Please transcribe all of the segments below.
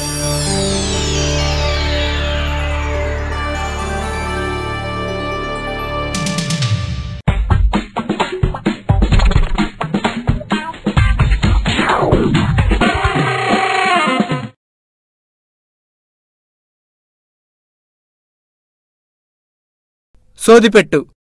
సోదిపెట్టు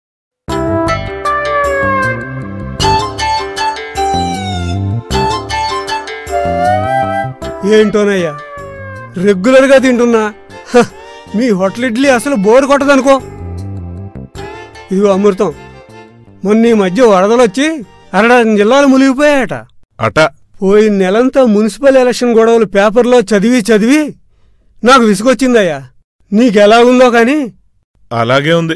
ఏంటోనయ్యా రెగ్యులర్గా తింటున్నా హ, మీ హోటల్ ఇడ్లీ అసలు బోర్ కొట్టదనుకో ఇదిగో అమృతం మొన్న ఈ మధ్య వరదలు వచ్చి అరడజన్ జిల్లాలు మునిగిపోయాయట అట పోయిన నెలంతా మున్సిపల్ ఎలక్షన్ గొడవలు పేపర్లో చదివి చదివి నాకు విసుగొచ్చిందయ్యా నీకెలాగుందో కానీ అలాగే ఉంది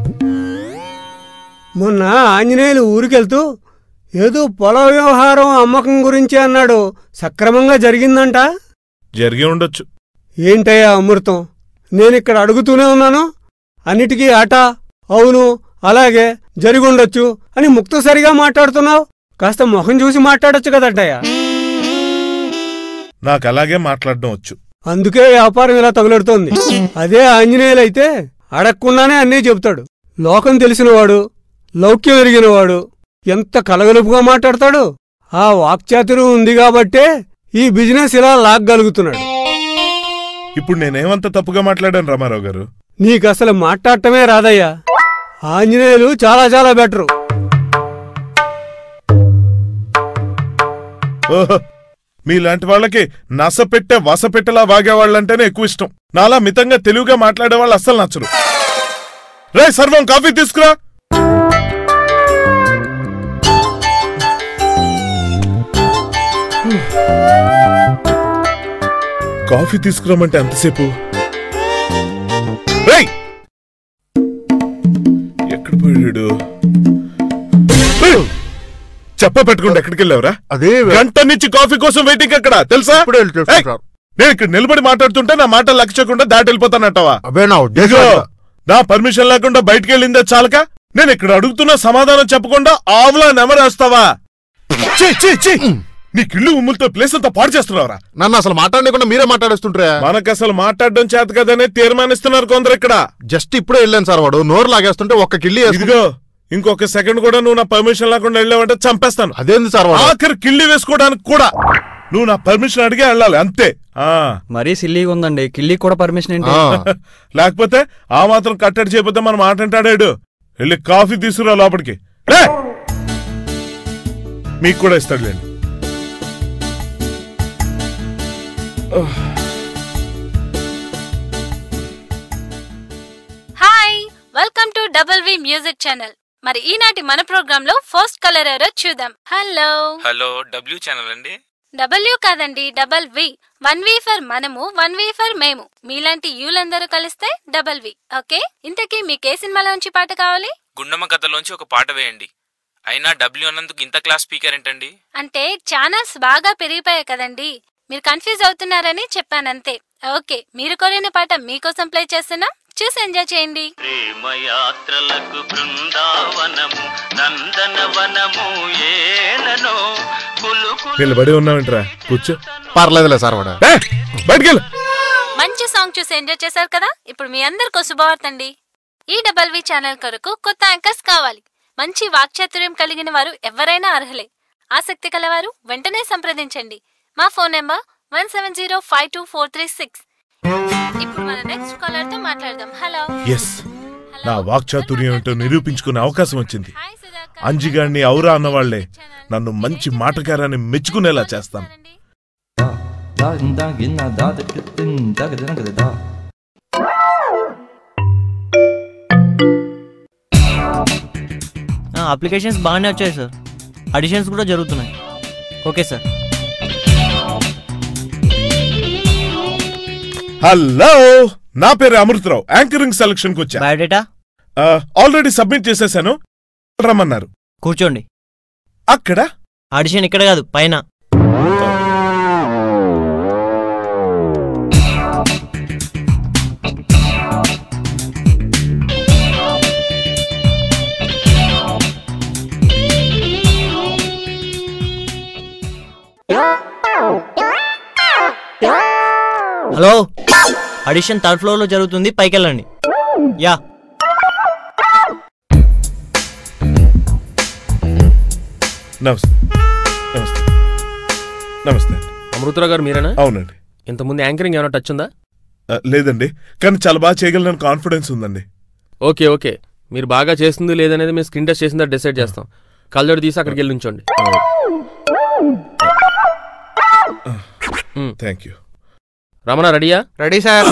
మొన్న ఆంజనేయులు ఊరికెళ్తూ ఏదో పొల వ్యవహారం అమ్మకం గురించి అన్నాడు సక్రమంగా జరిగిందంట జరిగి ఉండొచ్చు ఏంటయ్యా అమృతం నేనిక్కడ అడుగుతూనే ఉన్నాను అన్నిటికీ ఆట అవును అలాగే జరిగుండొచ్చు అని ముక్తసరిగా మాట్లాడుతున్నావు కాస్త మొహం చూసి మాట్లాడొచ్చు కదటయ్యా నాకు అలాగే మాట్లాడడం వచ్చు అందుకే వ్యాపారం ఇలా తగులడుతోంది అదే ఆంజనేయులైతే అడగకుండానే అన్నీ చెబుతాడు లోకం తెలిసినవాడు లౌక్యం ఎరిగినవాడు ఎంత కలగలుపుగా మాట్లాడతాడు ఆ వాక్చాతుర్యం ఉంది కాబట్టే ఈ బిజినెస్ ఇలా లాగ్గలుగుతున్నాడు ఇప్పుడు నేనేమంత తప్పుగా మాట్లాడాను రామారావు గారు నీకసలు మాట్లాడటమే రాదయ్యా ఆంజనేయులు చాలా చాలా బెటరు ఓహో మీలాంటి వాళ్ళకి నస పెట్టే వస పెట్టేలా వాగేవాళ్ళంటేనే ఎక్కువ ఇష్టం నాలా మితంగా తెలుగుగా మాట్లాడే వాళ్ళు అస్సలు నచ్చరు రే సర్వం కాఫీ తీసుకురా కాఫీ తీసుకురామంటే ఎంతసేపు రేయ్! ఎక్కడ పోయాడు రేయ్! చెప్ప పెట్టుకుంటే ఎక్కడికి వెళ్ళావురా అదే గంట నుంచి కాఫీ కోసం వెయిటింగ్ అక్కడ తెలుసా ఇప్పుడే వెళ్తున్నాను ఏయ్! సార్. నేను ఇక్కడ నిలబడి మాట్లాడుతుంటే నా మాటలు లక్ష్య చేయకుండా దాటి వెళ్ళిపోతానంటావా అబ్బే నా ఉద్దేశం ఇదిగో, అట్లా. నా పర్మిషన్ లేకుండా బయటికి వెళ్ళిందే చాలక నేను ఇక్కడ అడుగుతున్న సమాధానం చెప్పకుండా ఆవులా నెమరేస్తావా ఛీ, ఛీ, ఛీ! నీ కిళ్ళు ఉమ్ములతో ప్లేస్ అంతా పాడు చేస్తున్నావురా నన్ను అసలు మాట్లాడకుండా మీరే మాట్లాడేస్తుంటారా మనకు అసలు మాట్లాడడం చేత కదనే తీర్మానిస్తున్నారు కొందరు ఇక్కడ జస్ట్ ఇప్పుడే వెళ్ళాను సార్ వాడు నోరు లాగేస్తుంటే ఒక్క కిల్లి వేసుకుంటే- ఇదిగో ఇంకొక సెకండ్ కూడా నువ్వు నా పర్మిషన్ లేకుండా వెళ్ళావంటే చంపేస్తాను అదేంది సార్ వాడు ఆఖరి కిళ్ళి వేసుకోవడానికి కూడా నువ్వు నా పర్మిషన్ అడిగే వెళ్ళాలి అంతే ఆ మరీ సిల్లీగా ఉందండి కిల్లీకి కూడా పర్మిషన్ ఏంటి ఆ, లేకపోతే ఆ మాత్రం కట్టడి చేయకపోతే మనం మాట అంటాడాడు వెళ్ళి కాఫీ తీసుకురా లోపలికి లే! మీకు కూడా ఇస్తాడులేండి hi welcome to double V music channel మరి ఈనాటి మన ప్రోగ్రామ్ లో ఫస్ట్ కలర్ ఎవరో చూద్దాం హలో హలో డబ్ల్యూ ఛానల్ అండి డబల్యూ కాదండి double V one V for మనము వన్ వి ఫర్ మేము మీలాంటి యూలందరూ కలిస్తే డబల్ వి ఓకే ఇంతకీ మీకు ఏ సినిమాలోంచి పాట కావాలి గుండమ్మ కథలోంచి ఒక పాట వేయండి అయినా డబ్ల్యూ అన్నందుకు ఇంత క్లాస్ స్పీకర్ ఏంటండి అంటే ఛానల్స్ బాగా పెరిగిపోయాయి కదండి మీరు కన్ఫ్యూజ్ అవుతున్నారని చెప్పానంతే ఓకే మీరు కోరిన పాట మీకోసం ప్లే చేస్తున్నాం చూసి ఎంజాయ్ చేయండి ప్రేమయాత్రలకు బృందావనము నందనవనము ఏలనో కులుకులు నిలబడి ఉన్నావేంట్రా కూర్చో పర్లేదులే సార్ వాడు ఏ, బయటికి వెళ్ళు మంచి సాంగ్ చూసి ఎంజాయ్ చేశారు కదా ఇప్పుడు మీ అందరికీ శుభవార్త అండి ఈ డబల్ వి ఛానల్ కొరకు కొత్త యాంకర్స్ కావాలి మంచి వాక్చాతుర్యం కలిగిన వారు ఎవరైనా అర్హులే ఆసక్తి కలవారు వెంటనే సంప్రదించండి మా phone number one seven zero five two four three six ఇప్పుడు మన నెక్స్ట్ కాలర్ తో మాట్లాడదాం హలో ఎస్ నా వాక్చాతుర్యం ఏంటో నిరూపించుకునే అవకాశం వచ్చింది హాయ్ సుధాకర్. అంజిగాడిని ఔరా అన్నవాళ్లే నన్ను మంచి మాటకారాన్ని మెచ్చుకునేలా చేస్తాను da da da da da da da da da da da అప్లికేషన్స్ బాగానే వచ్చాయి సార్ అడిషన్స్ కూడా జరుగుతున్నాయి ఓకే సార్ హలో నా పేరు అమృతరావు యాంకరింగ్ సెలక్షన్ కు వచ్చా బయోడేటా ఆల్రెడీ సబ్మిట్ చేసేసాను రమ్మన్నారు కూర్చోండి అక్కడ ఆడిషన్ ఇక్కడ కాదు పైన హలో ఆడిషన్ థర్డ్ ఫ్లోర్లో జరుగుతుంది పైకి వెళ్ళండి యా నమస్తే నమస్తే నమస్తే అండి. అమృతరావు గారు మీరేనా అవునండి ఇంతకుముందు యాంకరింగ్ ఏమైనా టచ్ ఉందా ఆ, లేదండి కానీ చాలా బాగా చేయగలను కాన్ఫిడెన్స్ ఉందండి ఓకే ఓకే మీరు బాగా చేస్తుంది లేదనేది మేము స్క్రీన్ టెస్ట్ చేసిందా డిసైడ్ చేస్తాం కళ్ళజోడు తీసి అక్కడికి వెళ్ళి ఉంచండి థ్యాంక్ యూ రమణ రెడీయా రెడీ సార్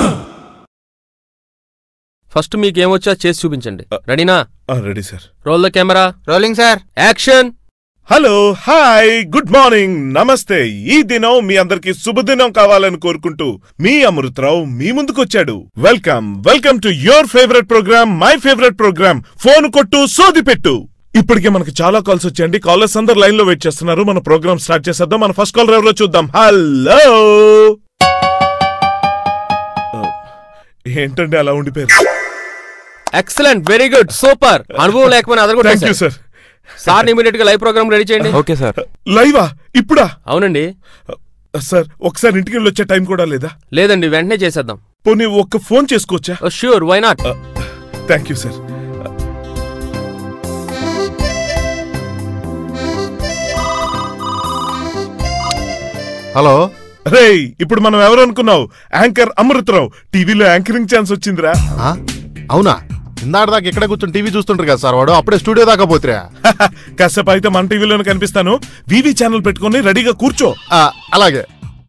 ఫస్ట్ మీకు ఏమొచ్చా చేసి చూపించండి రెడీనా ready sir roll the camera rolling sir action hello hi good morning namaste ఈ దినం మీ అందరికి శుభదినం కావాలని కోరుకుంటూ మీ అమృతరావు మీ ముందుకొచ్చాడు welcome welcome to your favourite programme my favourite programme phone కొట్టు సోది పెట్టు ఇప్పటికే మనకి చాలా కాల్స్ వచ్చాయండి కాలర్స్ అందరు లైన్ లో వెయిట్ చేస్తున్నారు మన ప్రోగ్రామ్ స్టార్ట్ చేసేద్దాం మన ఫస్ట్ కాలర్ ఎవరో చూద్దాం హలో ఏంటండి అలా ఉండిపోయారు ఎక్సలెంట్ వెరీ గుడ్ సూపర్ అనుభవం లేకపోయినా thank you other sir sir immediate గా లైవ్ ప్రోగ్రామ్ రెడీ చేయండి ఓకే సార్ లైవా ఇప్పుడా అవునండి సార్ ఒకసారి ఇంటికి వెళ్ళి వచ్చే టైం కూడా లేదా లేదండి వెంటనే చేసేద్దాం పోనీ ఒక్క ఫోన్ చేసుకోవచ్చా sure why not thank you sir hello రే ఇప్పుడు మనం ఎవరు అనుకున్నావు యాంకర్ అమృతరావు టీవీలో యాంకరింగ్ ఛాన్స్ వచ్చిందిరా ఆ? అవునా ఇందాక దాకా ఇక్కడే కూర్చొని టీవీ చూస్తుంటారు కదా సార్ వాడు అప్పుడే స్టూడియో దాకా పోతురా కాసేపు అయితే మన టీవీలోనే కనిపిస్తాను వివి ఛానల్ పెట్టుకొని రెడీగా కూర్చో అలాగే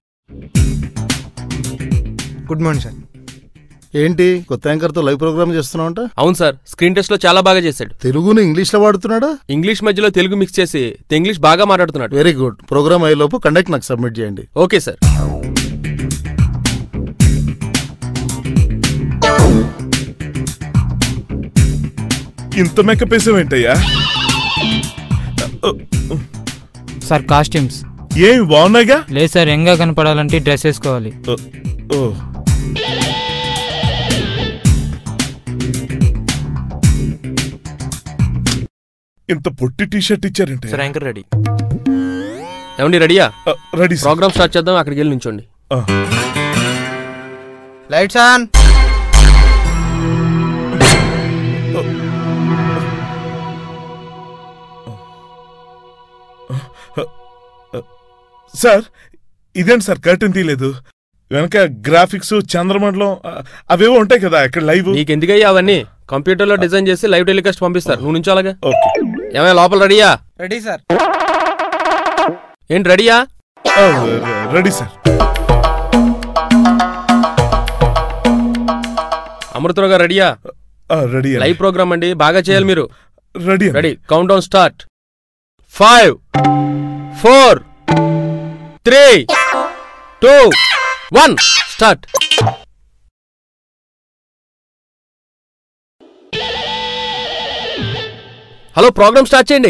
గుడ్ మార్నింగ్ సార్ ఏంటి కొత్త యాంకర్తో లైవ్ ప్రోగ్రామ్ చేస్తున్నావు అంట అవును సార్ స్క్రీన్ టెస్ట్ లో చాలా బాగా చేశాడు తెలుగుని ఇంగ్లీష్ లో వాడుతున్నాడా ఇంగ్లీష్ మధ్యలో తెలుగు మిక్స్ చేసి ఇంగ్లీష్ బాగా మాట్లాడుతున్నాడు వెరీ గుడ్ ప్రోగ్రామ్ అయ్యేలోపు కండక్ట్ నాకు సబ్మిట్ చేయండి ఓకే సార్ ఇంత మేకప్ వేసావేంటయ్యా సార్ కాస్ట్యూమ్స్ ఏమి బాగున్నాయిగా లేదు సార్ ఎంగా కనపడాలంటే డ్రెస్ వేసుకోవాలి ఓ ఇంత పొట్టి టీ షర్ట్ ఇచ్చారంటే సార్ యాంకర్ రెడీ ఏమండి రెడీయా రెడీ ప్రోగ్రామ్ స్టార్ట్ చేద్దాం అక్కడికి వెళ్ళి నుంచోండి లైట్స్ ఆన్ సార్ ఇదేంటి సార్ కర్టన్ తీయలేదు వెనక గ్రాఫిక్స్ చంద్రమండలం ఆ, అవేవో ఉంటాయి కదా ఇక్కడ లైవ్ నీకు ఎందుకయ్యా అవన్నీ కంప్యూటర్ లో డిజైన్ చేసి లైవ్ టెలికాస్ట్ పంపిస్తారు నువ్వు నుంచి అలాగా ఓకే ఏమైనా లోపల రెడీయా రెడీ సార్ ఏంటి రెడీయా రెడీ సార్ అమృతరావు గారు రెడీయా రెడీ లైవ్ ప్రోగ్రామ్ అండి బాగా చేయాలి మీరు ready ready count down start five four three two one start hello program start చేయండి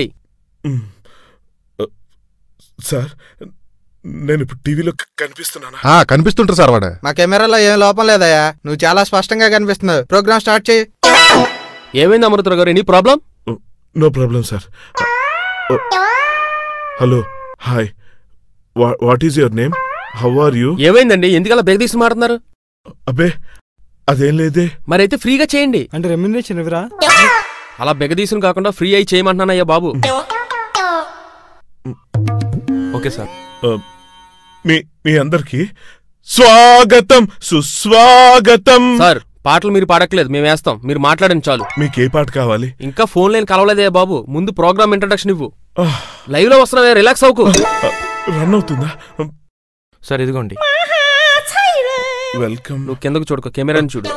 సార్ నేను ఇప్పుడు టీవీలో క- కనిపిస్తున్నానా ఆ, కనిపిస్తుంటారు సార్ వాడు మా కెమెరాలో ఏం లోపం లేదయ్యా నువ్వు చాలా స్పష్టంగా కనిపిస్తున్నావు ప్రోగ్రామ్ స్టార్ట్ చేయి ఏమైంది Amritarao garu any problem no problem sir hello hi what is your name how are you ఏమైందండి ఎందుకలా బెగ తీసి మాట్లాడుతున్నారు అబ్బే అదేం లేదే మరైతే ఫ్రీగా చేయండి అంటే రెమ్యునరేషన్ ఇవ్వరా అలా బెగదీసుని కాకుండా ఫ్రీ అయి చేయమంటున్నానయ్యా బాబు ఓకే సార్ మీ మీ అందరికి స్వాగతం సుస్వాగతం సార్ పాటలు మీరు పాడట్లేదు మేము వేస్తాం మీరు మాట్లాడండి చాలు మీకు ఏ పాట కావాలి ఇంకా ఫోన్ లేని కలవలేదే బాబు ముందు ప్రోగ్రామ్ ఇంట్రడక్షన్ ఇవ్వు లైవ్ లో వస్తున్నావే రిలాక్స్ అవ్వకు రన్ అవుతుందా సార్ ఇదిగోండి వెల్కమ్ నువ్వు కిందకు చూడుకో కెమెరాని చూడు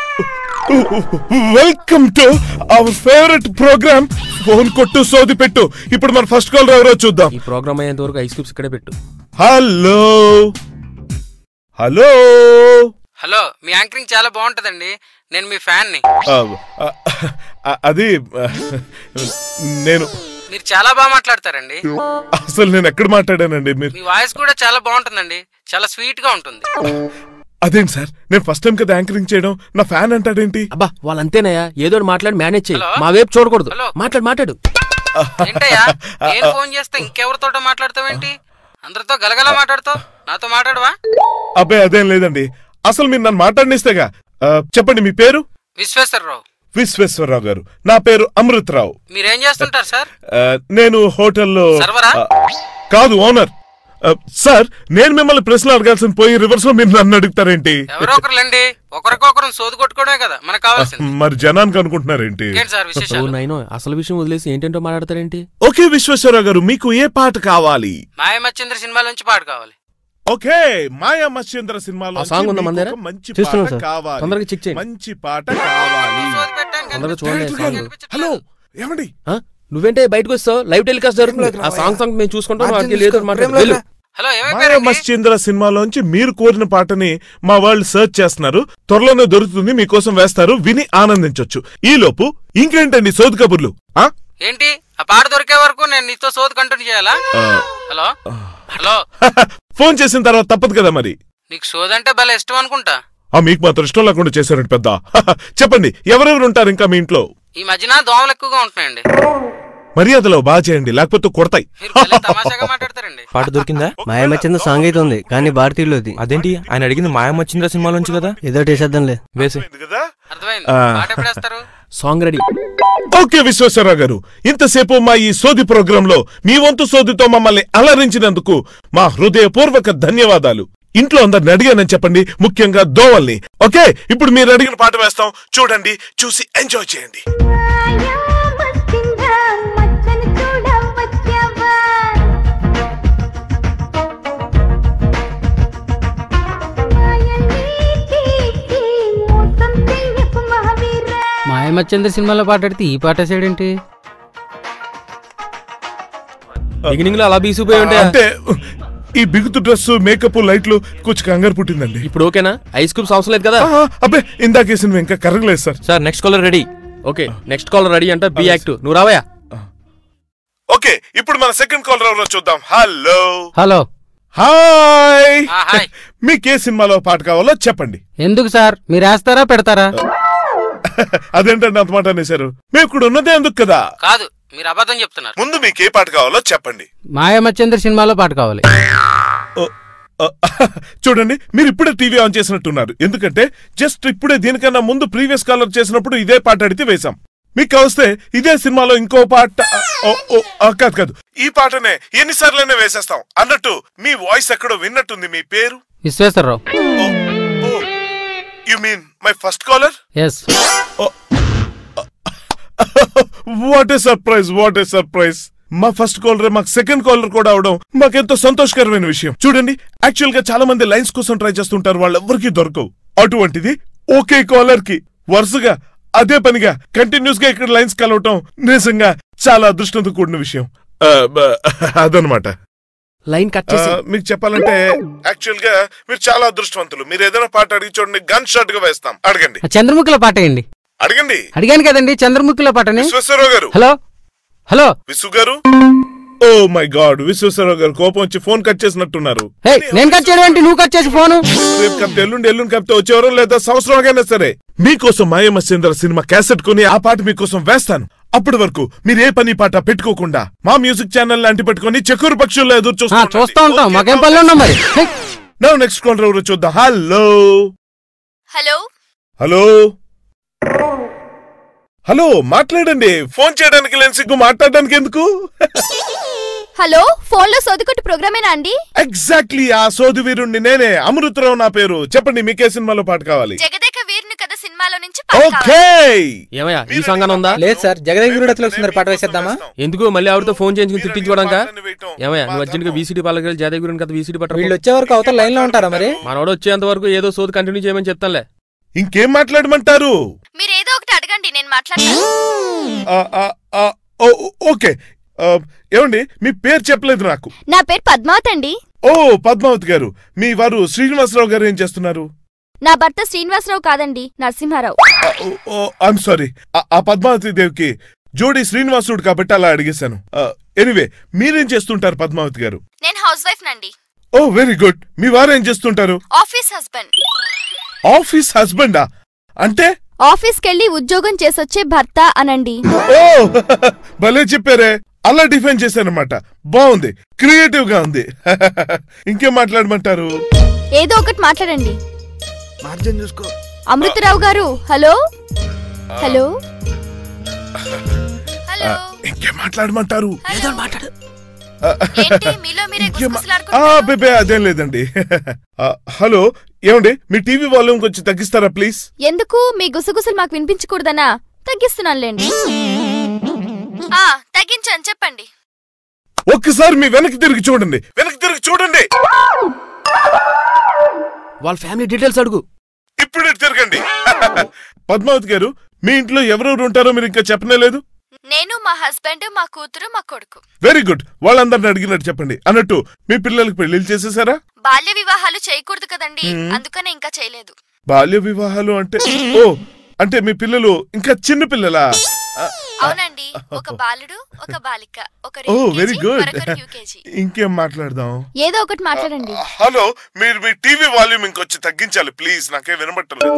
welcome to our favourite programme phone కొట్టు సోది పెట్టు ఇప్పుడు మన ఫస్ట్ కాల్ ఎవరో చూద్దాం ఈ ప్రోగ్రామ్ అయ్యేంత వరకు ఐస్ క్యూబ్స్ ఇక్కడే పెట్టు హలో హలో హలో మీ యాంకరింగ్ చాలా బాగుంటదండి నేను మీ ఫ్యాన్ ని అది ఆ, నేను మీరు చాలా బాగా మాట్లాడతారండి అసలు నేను ఎక్కడ మాట్లాడానండి మీరు మీ వాయిస్ కూడా చాలా బాగుంటుందండి చాలా స్వీట్ గా ఉంటుంది అదేంటి సార్ నేను ఫస్ట్ టైం కదా యాంకరింగ్ చేయడం నా ఫ్యాన్ అంటాడేంటి అబ్బా వాళ్ళంతేనయ్యా ఏదో ఒకటి మాట్లాడి మేనేజ్ చేయి మా వైపు చూడకూడదు మాట్లాడు మాట్లాడు ఏంటయ్యా నేను ఫోన్ చేస్తే ఇంకెవరితోటో మాట్లాడతావేంటి అందరితో గలగల మాట్లాడుతావు నాతో మాట్లాడవా అబ్బాయి అదేం లేదండి అసలు మీరు నన్ను మాట్లాడినిస్తేగా ఆ, చెప్పండి మీ పేరు విశ్వేశ్వరరావు విశ్వేశ్వరరావు గారు నా పేరు అమృతరావు మీరేం చేస్తుంటారు సార్ ఆ, నేను హోటల్లో సర్వరా? ఆ, కాదు ఓనర్ ఆ, సార్ నేను మిమ్మల్ని ప్రశ్నలు అడగాల్సిన పోయి రివర్స్ లో మీరు నన్ను అడుగుతారేంటి ఎవరో ఒకరులేండి ఒకరికొకరు సోది కొట్టుకోవడమే కదా మనకు కావాల్సింది మరి జనానికి అనుకుంటున్నారేంటి ఇంకేంటి సార్ విశేషాలు ఓ నాయనో అసలు విషయం వదిలేసి ఏంటంటో మాట్లాడతారేంటి ఓకే విశ్వేశ్వరరావు గారు మీకు ఏ పాట కావాలి మాయమచ్చింద్ర సినిమాల నుంచి పాట కావాలి ఓకే మాయా మత్స్యేంద్ర సినిమాలో ఆ సాంగ్ ఉందా మన దగ్గర? మంచి చూస్తున్నాం పాట సార్. కావాలి తొందరగా చెక్ చేయండి. మంచి పాట కావాలి తొందరగా చూడండి డైరెక్టర్ సాంగ్. గారు, హలో ఏమండి ఆ? నువ్వేంటే బయటకు వస్తావు లైవ్ టెలికాస్ట్ జరుగుతుంది ఆ సాంగ్ సాంగ్ మేము చూసుకుంటాం వాడికి లేదు మాట్లాడు వెళ్ళు. హలో మాయా మత్స్యేంద్ర సినిమాలోంచి మీరు కోరిన పాటని మా వాళ్ళు సెర్చ్ చేస్తున్నారు త్వరలోనే దొరుకుతుంది మీకోసం వేస్తారు విని ఆనందించొచ్చు ఈ లోపు ఇంకేంటండి సోదు కబుర్లు ఆ? ఏంటి ఆ పాట దొరికే వరకు నేను నీతో సోది కంటిన్యూ చేయాలా ఆ, హలో హలో ఫోన్ చేసిన తర్వాత తప్పదు కదా మరి నీకు సోది అంటే భలే ఇష్టం అనుకుంటా ఆ మీకు మాత్రం ఇష్టం లేకుండా చేశారండి పెద్ద చెప్పండి ఎవరెవరు ఉంటారు ఇంకా మీ ఇంట్లో ఈ మధ్యన దోమలు ఎక్కువగా ఉంటున్నాయండి మర్యాదలో బాగా చేయండి లేకపోతే కొడతాయి తమాషాగా మాట్లాడతారండి పాట దొరికిందా మాయమచ్చింద సాంగ్ అయితే ఉంది కానీ భారతీయులోది అదేంటి ఆయన అడిగింది మాయమచ్చింద్ర సినిమాలోంచి కదా ఏదో వేసేద్దాంలే వేసే అర్థమైంది ఆ. పాట ఎప్పుడు వేస్తారు సాంగ్ రెడీ ఓకే విశ్వేశ్వరరావు గారు ఇంతసేపు మా ఈ సోది ప్రోగ్రామ్ లో మీ వంతు సోదితో మమ్మల్ని అలరించినందుకు మా హృదయపూర్వక ధన్యవాదాలు ఇంట్లో అందరిని అడిగానని చెప్పండి ముఖ్యంగా దోవల్ని ఓకే ఇప్పుడు మీరు అడిగిన పాట వేస్తాం చూడండి చూసి ఎంజాయ్ చేయండి మాయమచ్చంద్ర సినిమాలో పాట ఆడితే ఈ పాట వేసాడేంటి బిగినింగ్ లో అలా బీసిపోయి ఉంటే అంటే ఈ బిగుతు డ్రెస్ మేకప్ లైట్లు కొంచెం కంగారు పుట్టిందండి ఇప్పుడు ఓకేనా ఐస్ క్యూబ్స్ అవసరం లేదు కదా ఆ, అబ్బే ఇందాక వేసిన ఇంకా కరగలేదు sir sir next caller ready okay next call ready అంట బి యాక్టివ్ నువ్వు రావయా ఓకే ఇప్పుడు మన సెకండ్ కాల్ ఎవరో చూద్దాం హలో హలో హాయ్ మీకు ఏ సినిమాలో పాట కావాలో చెప్పండి ఎందుకు సార్ మీరు వేస్తారా పెడతారా అదేంటండి అంత మాట అనేశారు మేము ఇక్కడ ఉన్నదే ఎందుకు కదా కాదు మీరు అబద్ధం చెప్తున్నారు ముందు మీకు ఏ పాట కావాలో చెప్పండి మాయమచ్చంద్ర సినిమాలో పాట కావాలి ఆ, చూడండి మీరు ఇప్పుడే టీవీ ఆన్ చేసినట్టున్నారు ఎందుకంటే జస్ట్ ఇప్పుడే దీనికన్నా ముందు ప్రీవియస్ కాలర్ చేసినప్పుడు ఇదే పాట అడిగితే వేశాం మీకు కావస్తే ఇదే సినిమాలో ఇంకో పాట ఓ, ఓ, ఆ, కాదు కాదు ఈ పాటనే ఎన్నిసార్లైనా వేసేస్తాం అన్నట్టు మీ వాయిస్ ఎక్కడో విన్నట్టుంది మీ పేరు Visweswararao you mean my first caller yes what a surprise what a surprise మా ఫస్ట్ కాలర్ మాకు సెకండ్ కాలర్ కూడా అవడం మాకెంతో సంతోషకరమైన విషయం చూడండి యాక్చువల్ గా చాలా మంది లైన్స్ కోసం ట్రై చేస్తుంటారు వాళ్ళెవ్వరికీ దొరకవు అటువంటిది ఒకే కాలర్ కి వరుసగా అదే పనిగా కంటిన్యూస్ గా ఇక్కడ లైన్స్ కలవటం నిజంగా చాలా అదృష్టంతో కూడిన విషయం ఆ, బ- అదనమాట లైన్ కట్ ఆ, మీకు చెప్పాలంటే యాక్చువల్ గా మీరు చాలా అదృష్టవంతులు మీరు ఏదైనా పాట అడిగి చూడండి గన్ షాట్ గా వేస్తాం అడగండి ఆ చంద్రముఖిలో పాట వేయండి అడగండి అడిగాను కదండి చంద్రముఖిలో పాటని విశ్వేశ్వరరావు గారు హలో హలో విసు గారు ఓ మై గాడ్ విశ్వేశ్వరరావు గారు కోపం వచ్చి ఫోన్ కట్ చేసినట్టున్నారు హే నేను కట్ చేయడం ఏంటి నువ్వు కట్ చేసి ఫోను రేపు కప్తే ఎల్లుండి ఎల్లుండి కప్తే వచ్చేవారు లేదా సంవత్సరంగానే సరే మీకోసం మాయమసేంద్ర సినిమా క్యాసెట్ కొని ఆ పాట మీకోసం వేస్తాను అప్పటి వరకు మీరు ఏ పని పాట పెట్టుకోకుండా మా మ్యూజిక్ ఛానల్ లాంటి పెట్టుకొని చెక్కూరు పక్షుల్లో ఎదురు ఆ, చూస్తూ చూస్తా ఉంటాం మాకేం పనులు ఉన్నాం మరి హే. నా నెక్స్ట్ కాల్ ఎవరు చూద్దాం హలో హలో హలో హలో మాట్లాడండి ఫోన్ చేయడానికి లేని సిగ్గు మాట్లాడడానికి ఎందుకు హలో ఫోన్ లో సోదుకొట్టు ప్రోగ్రామేనా అండి ఎగ్జాక్ట్లీ ఆ సోది వీరుణ్ణి నేనే అమృతరావు నా పేరు చెప్పండి మీకే సినిమాలో పాట కావాలి జగదేక వీరుని కథ సినిమాలో నుంచి ఓకే ఏమయ్యా ఈ సాంగ్ అని ఉందా లేదు సార్ జగదేగుడు అతలు వస్తున్నారు పాట వేసేద్దామా ఎందుకు మళ్ళీ ఆవిడతో ఫోన్ చేయించుకుని తిట్టించుకోవడానికా ఏమయ్యా నువ్వు అర్జెంట్ గా వీసీడీ పాలకి జాతీయ గురించి కదా వీసీడీ పట్ట వీళ్ళు వచ్చే వరకు అవతల లైన్ లో ఉంటారా మరి మనోడు వచ్చేంత వరకు ఏదో సోది కంటిన్యూ చేయమని చెప్తానులే ఇంకేం మాట్లాడమంటారు మీరు ఏదో ఒకటి అడగండి నేను మాట్లాడతాను ఆ, ఆ, ఆ, ఓ, ఓకే ఆ, ఏమండి మీ పేరు చెప్పలేదు నాకు నా పేరు పద్మావతి అండి ఓ పద్మావతి గారు మీ వారు శ్రీనివాసరావు గారు ఏం చేస్తున్నారు నా భర్త శ్రీనివాసరావు కాదండి నరసింహారావు ఐఎమ్ సారీ ఆ పద్మావతి దేవికి జోడి శ్రీనివాసుడు కాబట్టి అలా అడిగేశాను ఎనివే మీరేం చేస్తుంటారు పద్మావతి గారు నేను హౌస్ వైఫ్ నండి ఓ వెరీ గుడ్ మీ వారు ఏం చేస్తుంటారు ఆఫీస్ హస్బెండ్ ఆఫీస్ హస్బెండా అంటే ఆఫీస్ కెళ్ళి ఉద్యోగం చేసొచ్చే భర్త అనండి ఓ భలే చెప్పారే అలా డిఫైన్ చేశానమాట బాగుంది క్రియేటివ్ గా ఉంది ఇంకేం మాట్లాడమంటారు ఏదో ఒకటి మాట్లాడండి మార్జిన్ చూసుకో అమృతరావు గారు హలో హలో ఆ, ఇంకేం మాట్లాడమంటారు ఏదో మాట్లాడు ఆ, ఇంకేం మా- ఆ, బేబే అదేం లేదండి ఆ, హలో ఏమండి మీ టీవీ వాల్యూమ్ కొంచెం తగ్గిస్తారా ప్లీజ్ ఎందుకు మీ గుసగుసలు మాకు వినిపించకూడదనా తగ్గిస్తున్నానులేండి ఆ తగ్గించాను చెప్పండి ఒక్కసారి మీ వెనక్కి తిరిగి చూడండి వెనక్కి తిరిగి చూడండి వాళ్ళ ఫ్యామిలీ డీటెయిల్స్ అడుగు ఇప్పుడు ఇటు తిరగండి పద్మావతి గారు మీ ఇంట్లో ఎవరెవరు ఉంటారో మీరు ఇంకా చెప్పనే లేదు నేను మా హస్బెండ్ మా కూతురు మా కొడుకు వెరీ గుడ్ వాళ్ళందరిని అడిగినట్టు చెప్పండి అన్నట్టు మీ పిల్లలకి పెళ్లిళ్ళు చేసేసారా బాల్య వివాహాలు చేయకూడదు కదండి మ్మ్. అందుకనే ఇంకా చేయలేదు బాల్య వివాహాలు అంటే ఓ అంటే మీ పిల్లలు ఇంకా చిన్న పిల్లలా అవునండి ఒక బాలుడు ఒక బాలిక ఒకరు ఓ LKG, వెరీ గుడ్ మరొకరు యూకేజీ ఇంకేం మాట్లాడదాం ఏదో ఒకటి మాట్లాడండి హలో మీరు మీ టీవీ వాల్యూమ్ ఇంకొంచెం తగ్గించాలి ప్లీజ్ నాకే వినబట్టలేదు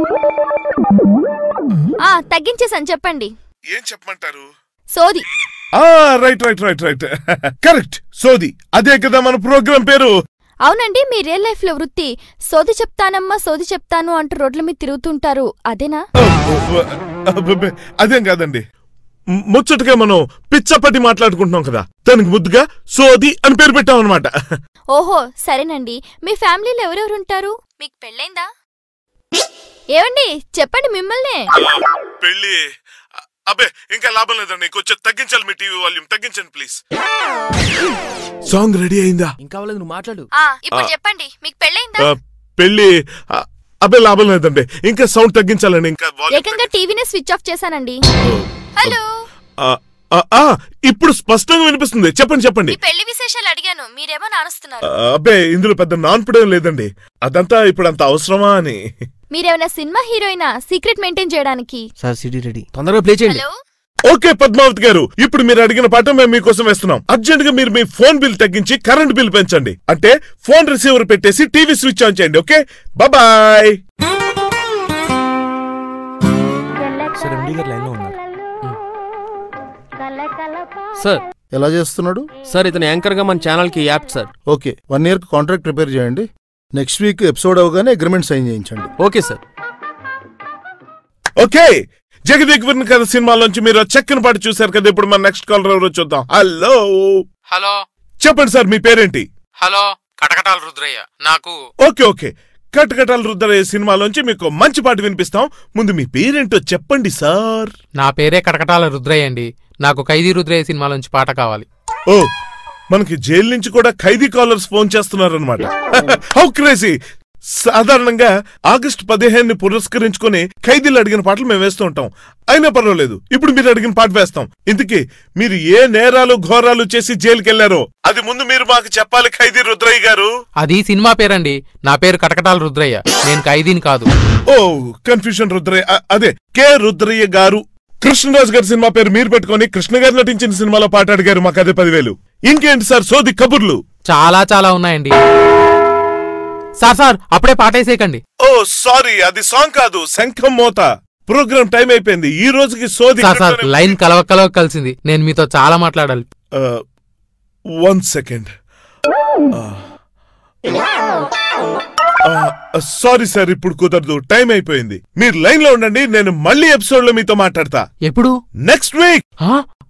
ఆ తగ్గించేసాను చెప్పండి ఏం చెప్పమంటారు సోది ఆ right right right right correct సోది అదే కదా మన ప్రోగ్రామ్ పేరు అవునండి మీ రియల్ లైఫ్ లో వృత్తి సోది చెప్తానమ్మా సోది చెప్తాను అంటూ రోడ్ల మీద తిరుగుతుంటారు అదేనా అబ్బబ్బే, అదేం కాదండి మ్, ముచ్చటగా మనం పిచ్చపట్టి మాట్లాడుకుంటున్నాం కదా దానికి ముద్దుగా సోది అని పేరు పెట్టాం అనమాట ఓహో సరేనండి మీ ఫ్యామిలీలో ఎవరెవరు ఉంటారు మీకు పెళ్ళైందా ఏమండి చెప్పండి మిమ్మల్నే పెళ్ళి అ- అబ్బే ఇంకా లాభం లేదండి కొంచెం తగ్గించాలి మీ టీవీ వాల్యూమ్ తగ్గించండి ప్లీజ్ సాంగ్ రెడీ అయిందా ఇంకా అవ్వలేదు నువ్వు మాట్లాడు ఆ ఇప్పుడు ఆ. చెప్పండి మీకు పెళ్ళైందా ఆ, పెళ్ళి అ, అబ్బే లాభం లేదండి ఇంకా సౌండ్ తగ్గించాలండి ఇంకా volume ఏకంగా టీవీనే స్విచ్ ఆఫ్ చేశానండి హలో ఆ, ఆ, ఆ, ఇప్పుడు స్పష్టంగా వినిపిస్తుంది చెప్పండి చెప్పండి మీ పెళ్లి విశేషాలు అడిగాను మీరేమో నానుస్తున్నారు ఆ, అబ్బే ఇందులో పెద్ద నాన్పడేం లేదండి అదంతా ఇప్పుడు అంత అవసరమా అని మీరేమైనా సినిమా హీరోయినా సీక్రెట్ మెయింటైన్ చేయడానికి సార్ సిటీ రెడీ తొందరగా ప్లే చేయండి హలో ఓకే పద్మావతి గారు ఇప్పుడు మీరు అడిగిన పాట మేము మీకోసం వేస్తున్నాం అర్జెంట్ గా మీరు మీ ఫోన్ బిల్ తగ్గించి కరెంట్ బిల్ పెంచండి అంటే ఫోన్ రిసీవర్ పెట్టేసి టీవీ స్విచ్ ఆన్ చేయండి okay bye sir MD garu లైన్లో ఉన్నారు సార్ ఎలా చేస్తున్నాడు సార్ ఇతను యాంకర్ గా మన ఛానల్ కి app sir okay one year contract prepare చేయండి నెక్స్ట్ వీక్ ఎపిసోడ్ అవగానే అగ్రిమెంట్ సైన్ చేయించండి ఓకే సార్ ఓకే జగదిగ్విన్ కథ సినిమాలోంచి మీరు ఆ చక్కని పాట చూశారు కదా ఇప్పుడు మన నెక్స్ట్ కాలర్ ఎవరో చూద్దాం హలో హలో చెప్పండి సార్ మీ పేరేంటి హలో కటకటాల రుద్రయ్య నాకు ఓకే ఓకే కటకటాల రుద్రయ్య సినిమాలోంచి మీకు మంచి పాట వినిపిస్తాం ముందు మీ పేరేంటో చెప్పండి సార్ నా పేరే కటకటాల రుద్రయ్య అండి నాకు ఖైదీ రుద్రయ్య సినిమాలోంచి పాట కావాలి ఓ మనకి జైలు నుంచి కూడా ఖైదీ కాలర్స్ ఫోన్ చేస్తున్నారనమాట హౌ క్రేజీ సాధారణంగా ఆగస్టు పదిహేను పురస్కరించుకుని ఖైదీలు అడిగిన పాటలు మేము వేస్తూ ఉంటాం అయినా పర్వాలేదు ఇప్పుడు మీరు అడిగిన పాట వేస్తాం ఇంతకీ మీరు ఏ నేరాలు ఘోరాలు చేసి జైలుకెళ్లారో అది ముందు మీరు మాకు చెప్పాలి ఖైదీ రుద్రయ్య గారు అది సినిమా పేరండి నా పేరు కటకటాల రుద్రయ్య నేను ఖైదీని కాదు ఓ కన్ఫ్యూషన్ రుద్రయ్య అ- అదే కె రుద్రయ్య గారు కృష్ణరాజు గారి సినిమా పేరు మీరు పెట్టుకొని కృష్ణ గారు నటించిన సినిమాలో పాట అడిగారు మాకు అదే పదివేలు ఇంకేంటి సార్ సోది కబుర్లు చాలా చాలా ఉన్నాయండి సార్ సార్ అప్పుడే పాటేసేయకండి ఓ సారీ అది సాంగ్ కాదు శంఖం మోత ప్రోగ్రామ్ టైం అయిపోయింది ఈ రోజుకి సోది సార్ సార్ లైన్ కలవ కలవ కలిసింది నేను మీతో చాలా మాట్లాడాలి వన్ సెకండ్ సారీ సార్ ఇప్పుడు కుదరదు టైం అయిపోయింది మీరు లైన్ లో ఉండండి నేను మళ్ళీ ఎపిసోడ్ లో మీతో మాట్లాడతా ఎప్పుడు నెక్స్ట్ వీక్